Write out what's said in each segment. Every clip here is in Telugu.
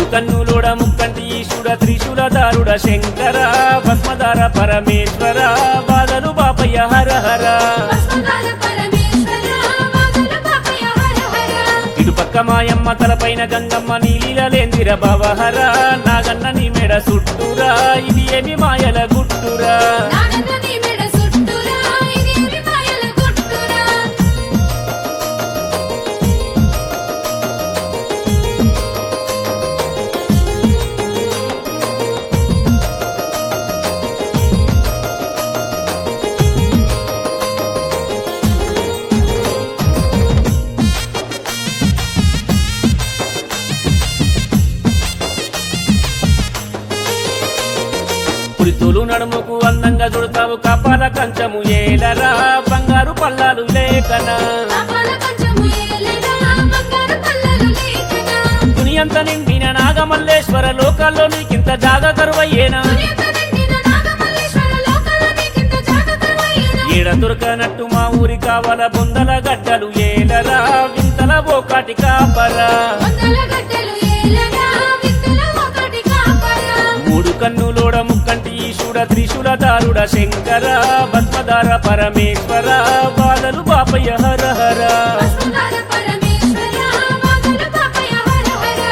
కన్నులోడ ముక్కంటి ఈశుడ త్రిశూల దారుడ శంకర భస్మధార పరమేశ్వర బాధలు బాపయ్య హర హర భస్మధార పరమేశ్వర వాదల పాపయ హర హర ఇటుపక్క మాయమ్మ తలపైన గంగమ్మ నీలిలలేందిర భవహర నాగన్న నీ మెడ సుట్టురా ఇది ఏమి మాయల గుట్టురా నాగన్న నీ మెడ సుట్టురా ఇదేమి మాయల గుట్టురా పులితోలు నడుముకు అందంగా చుడతావు కపాల కంచము ఏలరా బంగారు పల్లాలు లేకనా పాపాల పంచము ఏలరా బంగారు పల్లలు లేకనా దునియంత నిండిన నాగమల్లేశ్వర లోకాల్లో నీకింత జాగ కరువయ్యేనా దునియంత నిండిన నాగమల్లేశ్వర లోకాల నీకింత జాగకరమయ్యేనా ఈడ దొరకనట్టు మా ఊరి కావాల బొందల గడ్డలు ఏలరా వింతల బోకాటి కాపరా వందల గడ్డలు ఏలరా వింతల ఒకటి కాపరా మూడు కన్నులోడ ముక్కంటి ఈశుడ త్రిశూల దారుడ శంకర భస్మధార పరమేశ్వర బాధలు బాపయ్య హర హర భస్మధార పరమేశ్వర వాదల పాపయ హర హర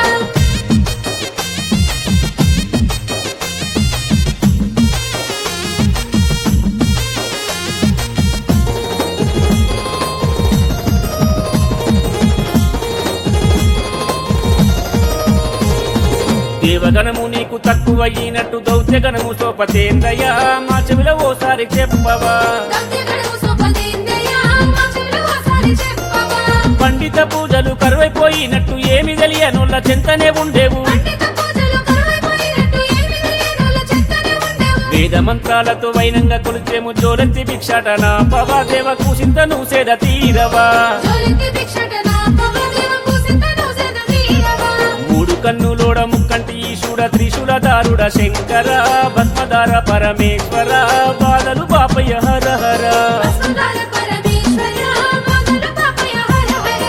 దేవగణము నీకు తక్కువయ్యినట్టు దౌత్యగణము సోపతేందయ్య మా చెవిలో ఓసారి చెప్పవా దౌత్యగణము సోపదేందయ్య మా చెవిలో ఒకసారి చెప్పవా పండిత పూజలు కరువైపోయినట్టు ఏమి తెలియనుల్ల చెంతనే ఉండేవు పండిత పూజలు కరువైపోయినట్టు ఏమి తెలియనోళ్ళ చెత్తనే ఉండేవు వేద మంత్రాలతో వైనంగా కొలిచేము జోలెత్తి భిక్షాటన పవా దేవ కూసింతను సేద తీరవా జోలింటి భిక్షటన పవదేవ కుసింతను సెద వీరవా మూడు కన్నులోడ ముక్కంటి ఈశుడ త్రిశూల దారుడ శంకర భస్మధార పరమేశ్వర బాధలు బాపయ్య హర హర భస్మధార పరమేశ్వర వాదల పాపయ హర హర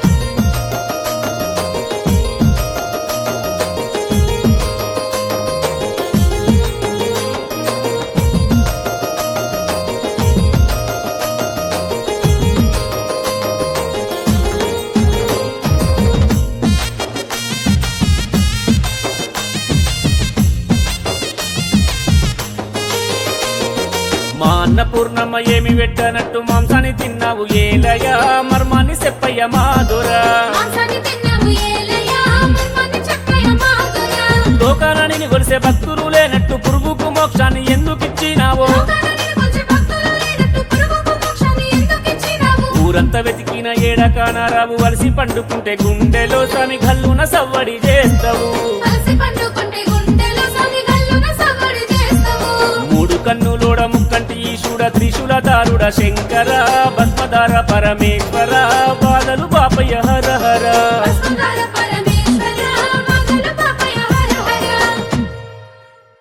మా అన్నపూర్ణమ్మ ఏమి పెట్టనట్టు మాంసాన్ని తిన్నావు ఏలయ మర్మాన్ని చెప్పయ్య మాధురా మాంసాన్ని తిన్నావు ఏలయ్య మర్మాన్ని చెప్పయ్య మాధురా లోకాలని కొలిసే భక్తులు లేనట్టు పురుగుకు మోక్షాన్ని ఎందుకు ఇచ్చినావో లోకాలని కొలిచే భక్తులు లేనట్టు పురుగుకు మోక్షాన్ని ఎందుకిచ్చినావు? ఊరంతా వెతికిన ఏడకానారావు వలసి పండుకుంటే గుండెలో స్వామి గల్లున సవ్వడి చేస్తావు అలసి పండుకుంటే గుండెలో సమి గల్లున సవ్వడి చేస్తావు. మూడు కన్నులోడ ముక్కంటి ఈశుడ త్రిశూల దారుడ శంకర భస్మధార పరమేశ్వర బాధలు బాపయ్య హర హర